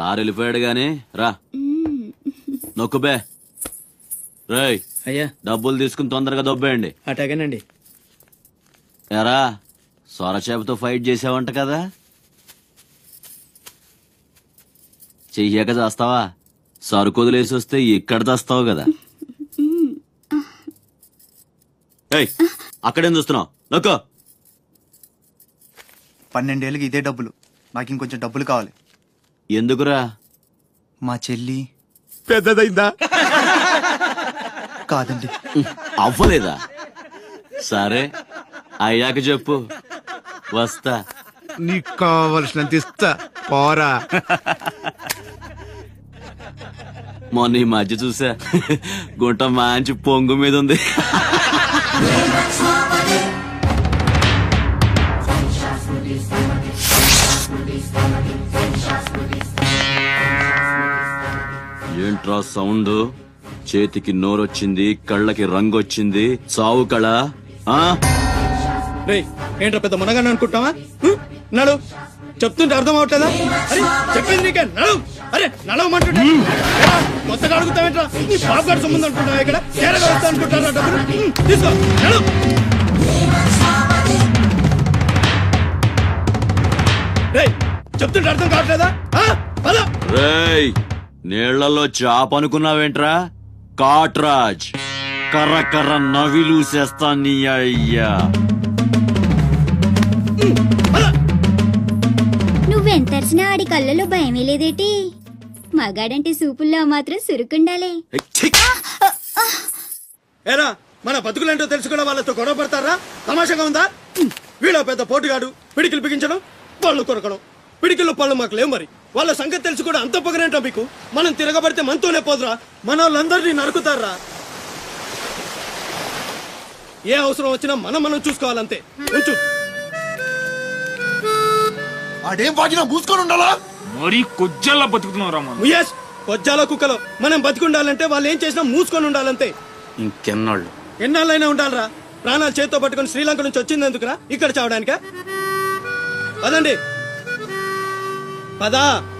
Sir వెళ్ళిపోయాడు గాని రా నొక్కుబే రేయ్ అయ్యా డబ్బులు తీసుకుని తొందరగా దొబ్బేయండి అటాగేనండి ఎరా సొరచేపతో ఫైట్ చేసావంట కదా చెయ్యక చేస్తావా సరుకు వదిలేసి వస్తే ఇక్కడ చేస్తావు కదా ఏయ్ అక్కడేం చూస్తున్నావు నొక్కో పన్నెండేళ్ళకి ఇదే డబ్బులు నాకు ఇంకొంచెం డబ్బులు కావాలి ఎందుకురా మా చెల్లి పెద్దదైందా కాదండి అవ్వలేదా సరే అయ్యాక చెప్పు వస్తా నీకు కావలసినంత ఇస్తా పోరా మొన్న ఈ మధ్య చూసా గుంట మంచి పొంగు మీద ఉంది ఏంట్రా సౌండ్ చేతికి నోరొచ్చింది కళ్ళకి రంగు వచ్చింది చావు కళ ఆ రేయ్ ఏంట్రా పెద్ద మునగాన్ని అనుకుంటావా హ్మ్? నడు చెప్తుంటే అర్థం అవట్లేదా అరే చెప్పింది నీకే నడు అరే నడవమంటుంటే ఏరా, కొత్తగా అడుగుతావేంట్రా నీ బాబు గారి సంబంధం అనుకుంటావా ఇక్కడ తేరగా వస్తా అనుకుంటారా డబ్బులు హ్మ్, తీసుకో నడు రేయ్ చెప్తుంటే అర్థం కావట్లేదా ఆ? పద రేయ్ నీళ్లలో చాప అనుకున్నావేంట్రా కాట్రాజ్ కర్ర కర్ర నవిలూసేస్తా నీ అయ్యా నువ్వెంతరిచినా ఆడి కళ్ళలో భయమే లేదేటి మగాడంటే సూపుల్లో మాత్రం సురుకుండాలే ఏరా మన బతుకులేంటో తెలుసుకున్న వాళ్ళతో గొడవ పడతారా తమాషాగా ఉందా వీళ్ళ పెద్ద పోటుగాడు పిడికిలు బిగించడం పళ్ళు కొరకడం పిడికిల్లో పళ్ళు మాకు లేవు మరి వాళ్ళ సంగతి తెలుసు కూడా అంత పొగరేంటో మీకు మనం తిరగబడితే మనతోనే పోదురా మన వాళ్ళందరినీ నరుకుతారా ఏ అవసరం వచ్చినా మనం మనం చూసుకోవాలంతే ఉంచు ఆడేం బాగినా మూసుకొని ఉండాలా మరీ కొజ్జల్లా బతుకుతున్నావు రామా ముయేష్ కొజ్జాల కుక్కలో మనం బతికుండాలంటే వాళ్ళు ఏం చేసినా మూసుకొని ఉండాలంతే ఇంకెన్నాళ్ళు ఎన్నాళ్ళైనా ఉండాలరా ప్రాణాలు చేత్తో పట్టుకొని శ్రీలంక నుంచి వచ్చింది ఎందుకురా ఇక్కడ చావడానికా పదండి పదా